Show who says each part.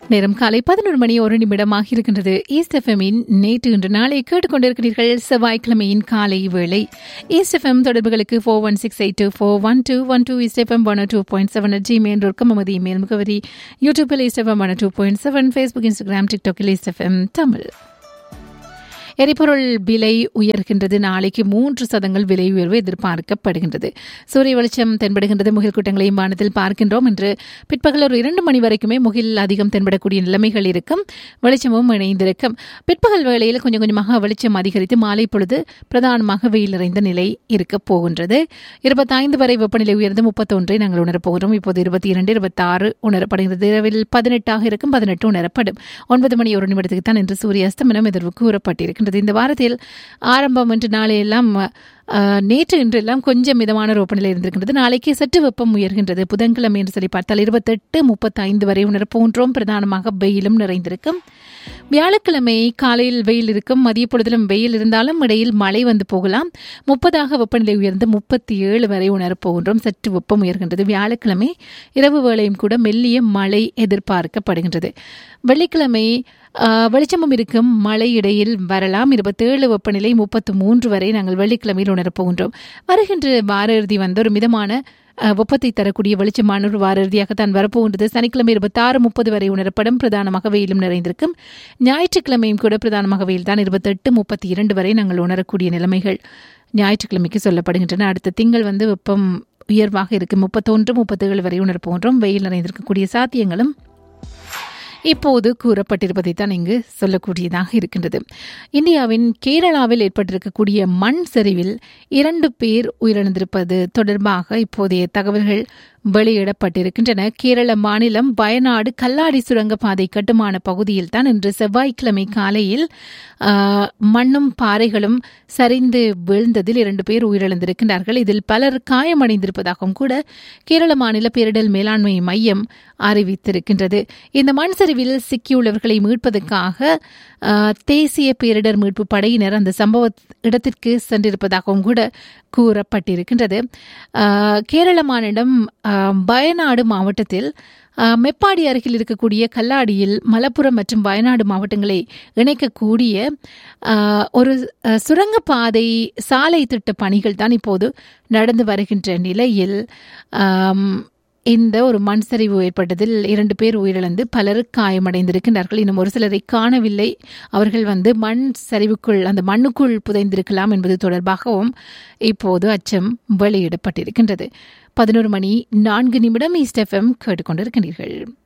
Speaker 1: நேரம் காலை பதினொரு மணி ஒரு நிமிடமாக இருக்கின்றது ஈஸ்ட் எஃப்எம்மின் நேற்று இன்று நாளை கேட்டுக்கொண்டிருக்கிறீர்கள் செவ்வாய்க்கிழமையின் காலை வேளை ஈஸ்ட் எஃப்எம் தொடர்புகளுக்கு four one six eight two four one two one two East FM one two point seven Gmail இருக்கும் நமது இமெயில் முகவரி யூடியூபில் East FM one two point seven Facebook Instagram டிக்டாக்கில் ஈஸ்ட் எஃப்எம் தமிழ் எரிபொருள் விலை உயர்கின்றது நாளைக்கு மூன்று சதங்கள் விலை உயர்வு எதிர்பார்க்கப்படுகின்றது சூரிய வெளிச்சம் தென்படுகின்றது முகில் கூட்டங்களையும் வானத்தில் பார்க்கின்றோம் என்று பிற்பகல் ஒரு இரண்டு மணி வரைக்குமே முகில் அதிகம் தென்படக்கூடிய நிலைமைகள் இருக்கும் வெளிச்சமும் இணைந்திருக்கும் பிற்பகல் வேளையில் கொஞ்சம் கொஞ்சமாக வெளிச்சம் அதிகரித்து மாலை பொழுது பிரதானமாக வெயில் நிறைந்த நிலை இருக்கப் போகின்றது இருபத்தைந்து வரை வெப்பநிலை உயர்ந்து முப்பத்தொன்றை நாங்கள் உணரப்போகிறோம் இப்போது இருபத்தி இரண்டு இருபத்தாறு உணரப்படுகிறது இரவில் பதினெட்டாக இருக்கும் பதினெட்டு உணரப்படும் ஒன்பது மணி ஒரு நிமிடத்துக்கு தான் இன்று சூரிய அஸ்தமனம் எதிர்வு கூறப்பட்டிருக்கின்றது இந்த வாரத்தில் ஆரம்பம் என்று நாளையெல்லாம் அஹ், நேற்று இன்றெல்லாம் கொஞ்சம் மிதமான வெப்பநிலை இருந்திருக்கின்றது நாளைக்கு சற்று வெப்பம் உயர்கின்றது புதன்கிழமை என்று சொல்லி பார்த்தால் இருபத்தெட்டு முப்பத்தைந்து வரை உணர போன்றோம் பிரதானமாக வெயிலும் நிறைந்திருக்கும் வியாழக்கிழமை காலையில் வெயில் இருக்கும் மதிய பொழுதிலும் வெயில் இருந்தாலும் இடையில் மழை வந்து போகலாம் முப்பதாக வெப்பநிலை உயர்ந்து முப்பத்தி ஏழு வரை உணரப் போகின்றோம் சற்று வெப்பம் உயர்கின்றது வியாழக்கிழமை இரவு வேளையும் கூட மெல்லிய மழை எதிர்பார்க்கப்படுகின்றது வெள்ளிக்கிழமை ஆஹ், வெளிச்சமும் இருக்கும் மழை இடையில் வரலாம் இருபத்தேழு வெப்பநிலை முப்பத்து மூன்று வரை நாங்கள் வெள்ளிக்கிழமையில் உணரப் போகின்றோம் வருகின்ற வார இறுதி வந்து ஒரு மிதமான அஹ், வெப்பத்தை தரக்கூடிய வெளிச்சமான ஒரு வார இறுதியாகத்தான் வரப்போகின்றது சனிக்கிழமை இருபத்தாறு முப்பது வரை உணரப்படும் பிரதானமாக வெயிலும் நிறைந்திருக்கும் ஞாயிற்றுக்கிழமையும் கூட பிரதானமாக வெயில் தான் இருபத்தெட்டு முப்பத்தி இரண்டு வரை நாங்கள் உணரக்கூடிய நிலைமைகள் ஞாயிற்றுக்கிழமைக்கு சொல்லப்படுகின்றன அடுத்த திங்கள் வந்து வெப்பம் உயர்வாக இருக்கு முப்பத்தொன்று முப்பத்தேழு வரை உணரப்போகின்றோம் வெயில் நிறைந்திருக்கக்கூடிய சாத்தியங்களும் இப்போது கூறப்பட்டிருப்பதை தான் இங்கு சொல்லக்கூடியதாக இருக்கின்றது இந்தியாவின் கேரளாவில் ஏற்பட்டிருக்கக்கூடிய மண் சரிவில் இரண்டு பேர் உயிரிழந்திருப்பது தொடர்பாக இப்போதைய தகவல்கள் வெளியிடப்பட்டிருக்கின்றன கேரள மாநிலம் வயநாடு கல்லாடி சுரங்கப்பாதை கட்டுமான பகுதியில் தான் இன்று செவ்வாய்க்கிழமை காலையில் ஆ, மண்ணும் பாறைகளும் சரிந்து வீழ்ந்ததில் இரண்டு பேர் உயிரிழந்திருக்கின்றார்கள் இதில் பலர் காயமடைந்திருப்பதாகவும் கூட கேரள மாநில பேரிடர் மேலாண்மை மையம் அறிவித்திருக்கின்றது இந்த மண் சரிவில் சிக்கியுள்ளவர்களை மீட்பதற்காக ஆ, தேசிய பேரிடர் மீட்பு படையினர் அந்த சம்பவ இடத்திற்கு சென்றிருப்பதாகவும் கூட கூறப்பட்டிருக்கின்றது ஆ, கேரள மாநிலம் ஆ, வயநாடு மாவட்டத்தில் ஆ, மெப்பாடி அருகில் இருக்கக்கூடிய கல்லாடியில் மலப்புரம் மற்றும் வயநாடு மாவட்டங்களை இணைக்கக்கூடிய ஆ, ஒரு ஆ, சுரங்கப்பாதை சாலை திட்ட பணிகள் தான் இப்போது நடந்து வருகின்ற நிலையில் ஆம், இந்த ஒரு மண் சரிவு ஏற்பட்டதில் இரண்டு பேர் உயிரிழந்து பலர் காயமடைந்திருக்கின்றார்கள் இன்னும் ஒரு சிலரை காணவில்லை அவர்கள் வந்து மண் சரிவுக்குள் அந்த மண்ணுக்குள் புதைந்திருக்கலாம் என்பது தொடர்பாகவும் இப்போது அச்சம் வெளியிடப்பட்டிருக்கின்றது பதினோரு மணி நான்கு நிமிடம் ஈஸ்ட் எஃப்எம் கேட்டுக்கொண்டிருக்கின்றீர்கள்